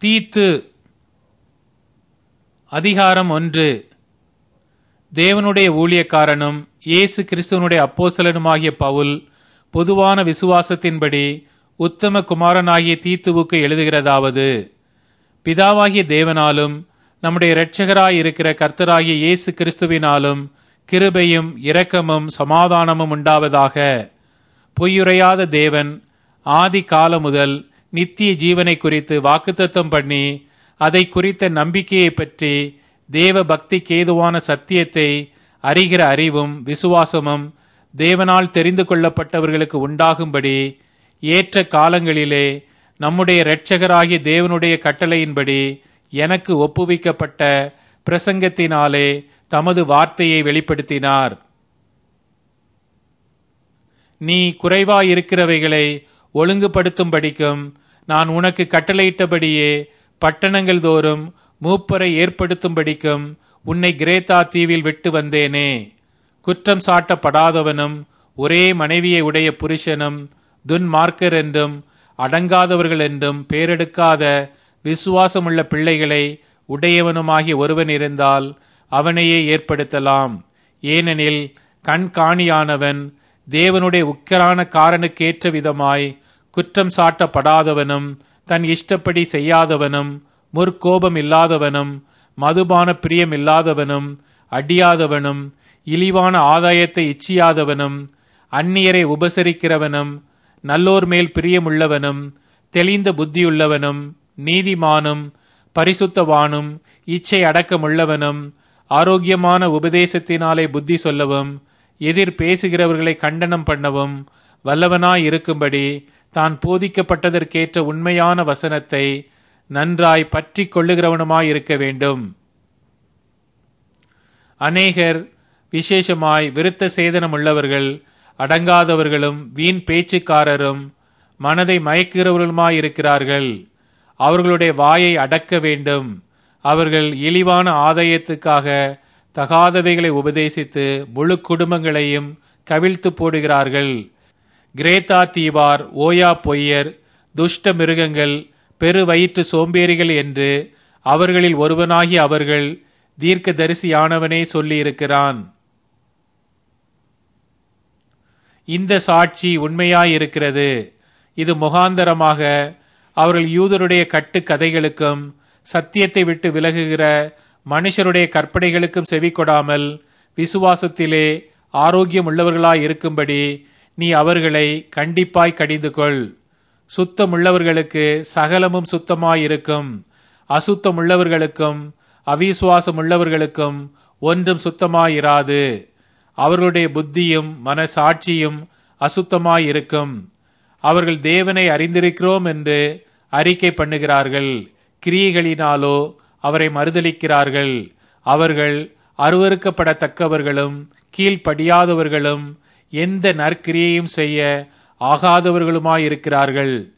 தீத்து அதிகாரம் ஒன்று தேவனுடைய ஊழியக்காரனும் இயேசு கிறிஸ்துவனுடைய அப்போஸ்தலனுமாகிய பவுல் பொதுவான விசுவாசத்தின்படி உத்தம குமாரனாகிய தீத்துவுக்கு எழுதுகிறதாவது பிதாவாகிய தேவனாலும் நம்முடைய இரட்சகராயிருக்கிற கர்த்தராகிய இயேசு கிறிஸ்துவினாலும் கிருபையும் இரக்கமும் சமாதானமும் உண்டாவதாக பொய்யுரையாத தேவன் ஆதி காலம் முதல் நித்திய ஜீவனை குறித்து வாக்குத்தத்தம் பண்ணி அதை குறித்த நம்பிக்கையை பற்றி தேவ பக்திக்கு ஏதுவான சத்தியத்தை அறிகிற அறிவும் விசுவாசமும் தேவனால் தெரிந்து கொள்ளப்பட்டவர்களுக்கு உண்டாகும்படி ஏற்ற காலங்களிலே நம்முடைய இரட்சகராகிய தேவனுடைய கட்டளையின்படி எனக்கு ஒப்புவிக்கப்பட்ட பிரசங்கத்தினாலே தமது வார்த்தையை வெளிப்படுத்தினார் நீ குறைவாயிருக்கிறவைகளை ஒழுங்குபடுத்தும்படிக்கும் நான் உனக்கு கட்டளையிட்டபடியே பட்டணங்கள் தோறும் மூப்பரை ஏற்படுத்தும்படிக்கும் உன்னை கிரேத்தா தீவில் விட்டு வந்தேனே குற்றம் சாட்டப்படாதவனும் ஒரே மனைவியை உடைய புருஷனும் துன்மார்க்கர் என்றும் அடங்காதவர்கள் என்றும் பேரெடுக்காத விசுவாசமுள்ள பிள்ளைகளை உடையவனுமாகிய ஒருவன் இருந்தால் அவனையே ஏற்படுத்தலாம் ஏனெனில் கண்காணியானவன் தேவனுடைய உக்கரான காரனுக்கேற்ற விதமாய் குற்றம் சாட்டப்படாதவனும் தன் இஷ்டப்படி செய்யாதவனும் முற்கோபம் இல்லாதவனும் மதுபான பிரியம் இல்லாதவனும் அடியாதவனும் இழிவான ஆதாயத்தை இச்சியாதவனும் அந்நியரை உபசரிக்கிறவனும் நல்லோர் மேல் பிரியமுள்ளவனும் தெளிந்த புத்தியுள்ளவனும் நீதிமானும் பரிசுத்தவானும் இச்சை அடக்கமுள்ளவனும் ஆரோக்கியமான உபதேசத்தினாலே புத்தி சொல்லவும் எதிர் பேசுகிறவர்களை கண்டனம் பண்ணவும் வல்லவனாயிருக்கும்படி தான் போதிக்கப்பட்டதற்கேற்ற உண்மையான வசனத்தை நன்றாய் பற்றி கொள்ளுகிறவனுமாயிருக்க வேண்டும் அநேகர் விசேஷமாய் விருத்த சேதனம் உள்ளவர்கள் அடங்காதவர்களும் வீண் பேச்சுக்காரரும் மனதை மயக்குகிறவர்களுமாயிருக்கிறார்கள் அவர்களுடைய வாயை அடக்க வேண்டும் அவர்கள் இழிவான ஆதாயத்துக்காக தகாதவைகளை உபதேசித்து முழு குடும்பங்களையும் கவிழ்த்து போடுகிறார்கள் கிரேத்தா தீவார் ஓயா பொய்யர் துஷ்ட மிருகங்கள் பெரு வயிற்று சோம்பேறிகள் என்று அவர்களில் ஒருவனாகி அவர்கள் தீர்க்க தரிசியானவனே சொல்லியிருக்கிறான் இந்த சாட்சி உண்மையாயிருக்கிறது இது முகாந்தரமாக அவர்கள் யூதருடைய கட்டு கதைகளுக்கும் சத்தியத்தை விட்டு விலகுகிற மனுஷருடைய கற்பனைகளுக்கும் செவி கொடாமல் விசுவாசத்திலே ஆரோக்கியம் உள்ளவர்களாய் இருக்கும்படி நீ அவர்களை கண்டிப்பாய் கடிந்து கொள் சுத்தமுள்ளவர்களுக்கு சகலமும் சுத்தமாயிருக்கும் அசுத்தமுள்ளவர்களுக்கும் அவிசுவாசம் உள்ளவர்களுக்கும் ஒன்றும் சுத்தமாயிராது அவர்களுடைய புத்தியும் மனசாட்சியும் அசுத்தமாயிருக்கும் அவர்கள் தேவனை அறிந்திருக்கிறோம் என்று அறிக்கை பண்ணுகிறார்கள் கிரியைகளினாலோ அவரை மறுதளிக்கிறார்கள் அவர்கள் அருவறுக்கப்படத்தக்கவர்களும் கீழ்ப்படியாதவர்களும் எந்த நற்கிரியையும் செய்ய ஆகாதவர்களுமாயிருக்கிறார்கள்